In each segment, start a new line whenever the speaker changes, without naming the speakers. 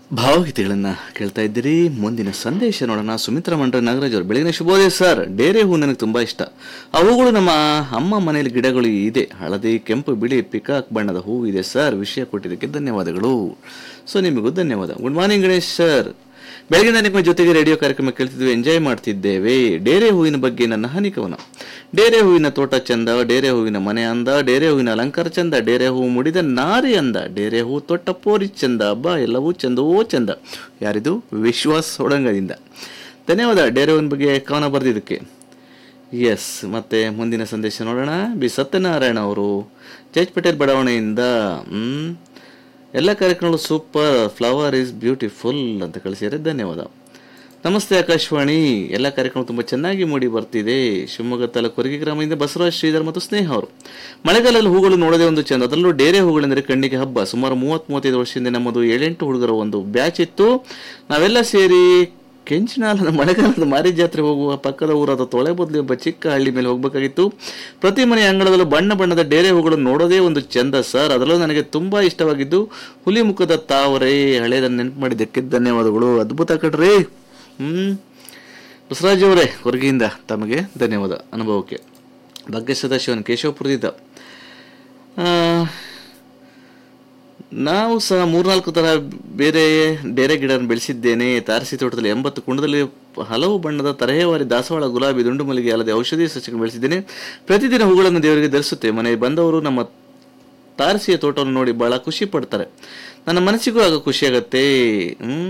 ಭಾವಗೀತೆಗಳನ್ನ ಕೇಳ್ತಾ ಇದ್ದೀರಿ ಮುಂದಿನ ಸಂದೇಶ ನೋಡೋಣ ಸುಮಿತ್ರಾ ಮಂಡ್ರ ನಾಗರಾಜ್ ಅವರು ಬೆಳಗಿನ ಶುಭೋದಯ ಸರ್ ಡೇರೆ ಹೂ ನನಗೆ ತುಂಬಾ ಇಷ್ಟ ಅವುಗಳು ನಮ್ಮ ಅಮ್ಮ ಮನೆಯಲ್ಲಿ ಗಿಡಗಳು ಇದೆ ಹಳದಿ ಕೆಂಪು ಬಿಳಿ ಪಿಕಾಕ್ ಬಣ್ಣದ ಹೂ ಇದೆ ಸರ್ ವಿಷಯ ಕೊಟ್ಟಿದ್ದಕ್ಕೆ ಧನ್ಯವಾದಗಳು ಸೊ ನಿಮಗೂ ಧನ್ಯವಾದ ಗುಡ್ ಮಾರ್ನಿಂಗ್ ಗಣೇಶ್ ಸರ್ ಬೆಳಗಿನ ನಿಮ್ಮ ಜೊತೆಗೆ ರೇಡಿಯೋ ಕಾರ್ಯಕ್ರಮ ಕೇಳ್ತಿದ್ವಿ ಎಂಜಾಯ್ ಮಾಡ್ತಿದ್ದೇವೆ ಡೇರೆ ಹೂವಿನ ಬಗ್ಗೆ ನನ್ನ ಹನಿಕವನ ಡೇರೆ ಹೂವಿನ ತೋಟ ಚಂದ ಡೇರೆ ಹೂವಿನ ಮನೆ ಅಂದ ಡೇರೆ ಹೂವಿನ ಅಲಂಕಾರ ಚಂದ ಡೇರೆ ಹೂ ಮುಡಿದ ನಾರಿ ಅಂದ ಡೇರೆ ಹೂ ತೊಟ್ಟ ಪೋರಿ ಚಂದ ಹಬ್ಬ ಎಲ್ಲವೂ ಚಂದವೋ ಚಂದ ಯಾರಿದು ವಿಶ್ವಾಸ್ ಹೊಡಂಗದಿಂದ ಧನ್ಯವಾದ ಡೇರೆ ಹೂವಿನ ಬಗ್ಗೆ ಕವನ ಬರೆದಿದ್ದಕ್ಕೆ ಎಸ್ ಮತ್ತೆ ಮುಂದಿನ ಸಂದೇಶ ನೋಡೋಣ ಬಿ ಸತ್ಯನಾರಾಯಣ ಅವರು ಜೈಜ್ ಪಟೇಲ್ ಬಡಾವಣೆಯಿಂದ ಹ್ಮ್ ಎಲ್ಲ ಕಾರ್ಯಕ್ರಮಗಳು ಸೂಪರ್ ಫ್ಲವರ್ ಈಸ್ ಬ್ಯೂಟಿಫುಲ್ ಅಂತ ಕಳಿಸಿದರೆ ಧನ್ಯವಾದ ನಮಸ್ತೆ ಆಕಾಶವಾಣಿ ಎಲ್ಲ ಕಾರ್ಯಕ್ರಮ ತುಂಬ ಚೆನ್ನಾಗಿ ಮೂಡಿ ಬರ್ತಿದೆ ಶಿವಮೊಗ್ಗ ತಾಲೂಕು ಹೊರಗಿ ಗ್ರಾಮದಿಂದ ಬಸವರಾಜ್ ಶ್ರೀಧರ್ ಮತ್ತು ಸ್ನೇಹ ಅವರು ಮಳೆಗಾಲದಲ್ಲಿ ಹೂಗಳು ನೋಡೋದೇ ಒಂದು ಚಂದ ಅದರಲ್ಲೂ ಡೇರೆ ಹೂಗಳೆಂದರೆ ಕಣ್ಣಿಗೆ ಹಬ್ಬ ಸುಮಾರು ಮೂವತ್ತ್ ಮೂವತ್ತೈದು ವರ್ಷದಿಂದ ನಮ್ಮದು ಏಳೆಂಟು ಹುಡುಗರ ಒಂದು ಬ್ಯಾಚ್ ಇತ್ತು ನಾವೆಲ್ಲ ಸೇರಿ ಕೆಂಚಿನಾಲದ ಮಳೆಗಾಲದ ಮಾರಿ ಜಾತ್ರೆ ಹೋಗುವ ಪಕ್ಕದ ಊರಾದ ತೊಳೆ ಬದಲು ಎಂಬ ಚಿಕ್ಕ ಹಳ್ಳಿ ಮೇಲೆ ಹೋಗಬೇಕಾಗಿತ್ತು ಪ್ರತಿ ಮನೆ ಅಂಗಳದಲ್ಲೂ ಬಣ್ಣ ಬಣ್ಣದ ಡೇರೆ ಹೂಗಳನ್ನು ನೋಡೋದೇ ಒಂದು ಚಂದ ಸರ್ ಅದರಲ್ಲೂ ನನಗೆ ತುಂಬಾ ಇಷ್ಟವಾಗಿದ್ದು ಹುಲಿ ಮುಖದ ತಾವರೆ ಹಳೆಯದನ್ನು ನೆನಪು ಮಾಡಿದ್ದಕ್ಕೆ ಧನ್ಯವಾದಗಳು ಅದ್ಭುತ ಕಡ್ರಿ ಹ್ಮ್ ಬಸವರಾಜ್ ಅವರೇ ಹೊರಗಿಂದ ತಮಗೆ ಧನ್ಯವಾದ ಅನುಭವಕ್ಕೆ ಭಾಗ್ಯ ಸದಾಶಿವನ್ ಕೇಶವಪುರದಿಂದ ಆ, ನಾವು ಸಹ ಮೂರ್ನಾಲ್ಕು ತರ ಬೇರೆ ಡೇರೆ ಗಿಡ ಬೆಳೆಸಿದ್ದೇನೆ ತಾರಸಿ ತೋಟದಲ್ಲಿ ಎಂಬತ್ತು ಕುಂಡದಲ್ಲಿ ಹಲವು ಬಣ್ಣದ ತರಹೇವಾರಿ ದಾಸವಾಳ ಗುಲಾಬಿ ದುಂಡು ಮಲ್ಲಿಗೆ ಅಲ್ಲದೆ ಔಷಧಿ ಸಸ್ಯಗಳು ಬೆಳೆಸಿದ್ದೇನೆ ಪ್ರತಿದಿನ ಹೂಗಳನ್ನು ದೇವರಿಗೆ ಧರಿಸುತ್ತೆ ಮನೆಗೆ ಬಂದವರು ನಮ್ಮ ತಾರಸಿಯ ತೋಟವನ್ನು ನೋಡಿ ಬಹಳ ಖುಷಿ ಪಡ್ತಾರೆ ನನ್ನ ಮನಸ್ಸಿಗೂ ಆಗ ಖುಷಿಯಾಗತ್ತೆ ಹ್ಮ್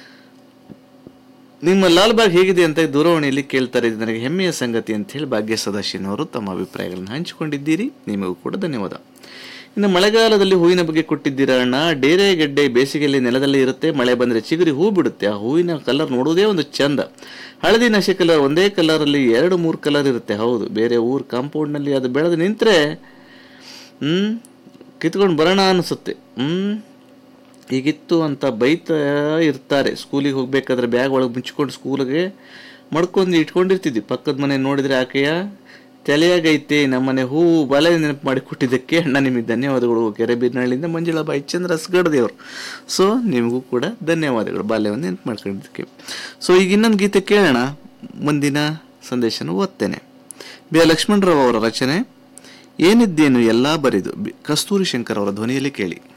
ನಿಮ್ಮ ಲಾಲ್ಬಾಗ್ ಹೇಗಿದೆ ಅಂತ ದೂರವಾಣಿಯಲ್ಲಿ ಕೇಳ್ತಾರೆ ಇದು ನನಗೆ ಹೆಮ್ಮೆಯ ಸಂಗತಿ ಅಂತ ಹೇಳಿ ಭಾಗ್ಯ ಸದಾಶಿವನವರು ತಮ್ಮ ಅಭಿಪ್ರಾಯಗಳನ್ನು ಹಂಚಿಕೊಂಡಿದ್ದೀರಿ ನಿಮಗೂ ಕೂಡ ಧನ್ಯವಾದ ಇನ್ನು ಮಳೆಗಾಲದಲ್ಲಿ ಹೂವಿನ ಬಗ್ಗೆ ಕೊಟ್ಟಿದ್ದೀರಾ ಅಣ್ಣ ಡೇರೆ ಗೆಡ್ಡೆ ಬೇಸಿಗೆಯಲ್ಲಿ ನೆಲದಲ್ಲಿ ಇರುತ್ತೆ ಮಳೆ ಬಂದರೆ ಚಿಗುರಿ ಹೂ ಬಿಡುತ್ತೆ ಆ ಹೂವಿನ ಕಲರ್ ನೋಡೋದೇ ಒಂದು ಚಂದ ಹಳದಿ ನಶೆ ಕಲರ್ ಒಂದೇ ಕಲರಲ್ಲಿ ಎರಡು ಮೂರು ಕಲರ್ ಇರುತ್ತೆ ಹೌದು ಬೇರೆ ಊರ್ ಕಾಂಪೌಂಡ್ನಲ್ಲಿ ಅದು ಬೆಳೆದು ನಿಂತರೆ ಹ್ಮ್ ಕಿತ್ಕೊಂಡು ಬರೋಣ ಅನಿಸುತ್ತೆ ಹ್ಮ್ ಹೀಗಿತ್ತು ಅಂತ ಬೈತಾ ಇರ್ತಾರೆ ಸ್ಕೂಲಿಗೆ ಹೋಗ್ಬೇಕಾದ್ರೆ ಬ್ಯಾಗ್ ಒಳಗೆ ಮುಚ್ಕೊಂಡು ಸ್ಕೂಲಿಗೆ ಮಡ್ಕೊಂಡು ಇಟ್ಕೊಂಡಿರ್ತಿದ್ವಿ ಪಕ್ಕದ ಮನೆ ನೋಡಿದ್ರೆ ಆಕೆಯ ತಲೆಯಾಗೈತೆ ನಮ್ಮನೆ ಹೂ ಬಲೆ ನೆನಪು ಮಾಡಿ ಕೊಟ್ಟಿದ್ದಕ್ಕೆ ಅಣ್ಣ ನಿಮಗೆ ಧನ್ಯವಾದಗಳು ಕೆರೆಬೀರ್ನಹಳ್ಳಿಯಿಂದ ಮಂಜುಳಾ ಬಾಯಿ ಚಂದ್ರ ದೇವರು ಸೊ ನಿಮಗೂ ಕೂಡ ಧನ್ಯವಾದಗಳು ಬಾಲ್ಯವನ್ನು ನೆನಪು ಮಾಡ್ಕೊಂಡಿದ್ದಕ್ಕೆ ಸೊ ಈಗ ಇನ್ನೊಂದು ಗೀತೆ ಕೇಳೋಣ ಮುಂದಿನ ಸಂದೇಶನ ಓದ್ತೇನೆ ಬಿ ಆರ್ ಲಕ್ಷ್ಮಣರಾವ್ ಅವರ ರಚನೆ ಏನಿದ್ದೇನು ಎಲ್ಲ ಬರಿದು ಬಿ- ಕಸ್ತೂರಿ ಶಂಕರ್ ಅವರ ಧ್ವನಿಯಲ್ಲಿ ಕೇಳಿ